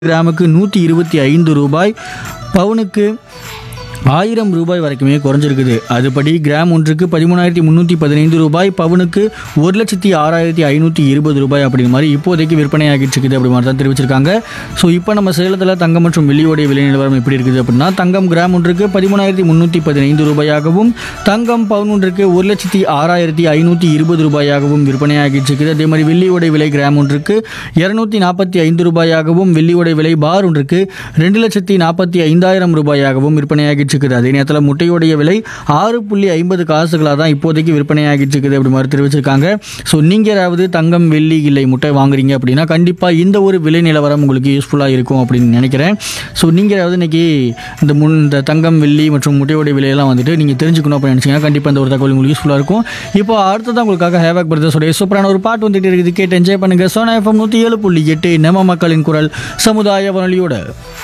கிராமுக்கு நூற்றி இருபத்தி ஐந்து ரூபாய் பவுனுக்கு ஆயிரம் ரூபாய் வரைக்குமே குறைஞ்சிருக்குது அதுபடி கிராம் ஒன்றுக்கு பதிமூணாயிரத்தி முந்நூற்றி பதினைந்து ரூபாய் பவுனுக்கு ஒரு லட்சத்தி ஆறாயிரத்தி ஐநூற்றி இருபது ரூபாய் அப்படிங்கிற மாதிரி இப்போதைக்கு விற்பனையாகிட்டு இருக்குது அப்படி மாதிரி தான் தெரிவிச்சிருக்காங்க ஸோ இப்போ நம்ம சேலத்தில் தங்கம் மற்றும் வெள்ளியோடைய விலை நிலவரம் எப்படி இருக்குது அப்படின்னா தங்கம் கிராம் ஒன்றுக்கு பதிமூணாயிரத்தி முந்நூற்றி பதினைந்து ரூபாயாகவும் தங்கம் பவுன் ஒன்றுக்கு ஒரு லட்சத்தி ஆறாயிரத்தி ஐநூற்றி இருபது ரூபாயாகவும் விற்பனையாகிட்டு இருக்குது அதே மாதிரி வெள்ளியோடைய விலை கிராம் ஒன்றுக்கு இரநூத்தி நாற்பத்தி ஐந்து ரூபாயாகவும் வெள்ளியோடைய விலை பார் ஒன்றுக்கு ரெண்டு லட்சத்தி நாற்பத்தி ஐந்தாயிரம் ரூபாயாகவும் விற்பனையாகிட்டு இருக்குது அதே நேரத்தில் முட்டையோடைய விலை ஆறு புள்ளி ஐம்பது காசுகளாக தான் இப்போதைக்கு விற்பனையாகிட்டு இருக்குது அப்படி மாதிரி தெரிவிச்சிருக்காங்க ஸோ நீங்கள் ஏதாவது தங்கம் வெள்ளி இல்லை முட்டை வாங்குறீங்க அப்படின்னா கண்டிப்பாக இந்த ஒரு விலை நிலவரம் உங்களுக்கு யூஸ்ஃபுல்லாக இருக்கும் அப்படின்னு நினைக்கிறேன் ஸோ நீங்கள் ஏதாவது இன்னைக்கு இந்த முன் இந்த தங்கம் வெள்ளி மற்றும் முட்டையோடைய விலையெல்லாம் வந்துட்டு நீங்கள் தெரிஞ்சுக்கணும் அப்படின்னு நினச்சிங்கன்னா கண்டிப்பாக இந்த ஒரு தகவல் உங்களுக்கு யூஸ்ஃபுல்லாக இருக்கும் இப்போ அடுத்ததான் உங்களுக்காக ஹேவாக் பிரதர்ஸோடைய சூப்பரான ஒரு பாட்டு வந்துட்டு இருக்குது கேட்டு என்ஜாய் பண்ணுங்கள் சோனா எஃப்எம் நூற்றி ஏழு புள்ளி எட்டு நம்ம மக்களின் குரல் சமுதாய வானொலியோட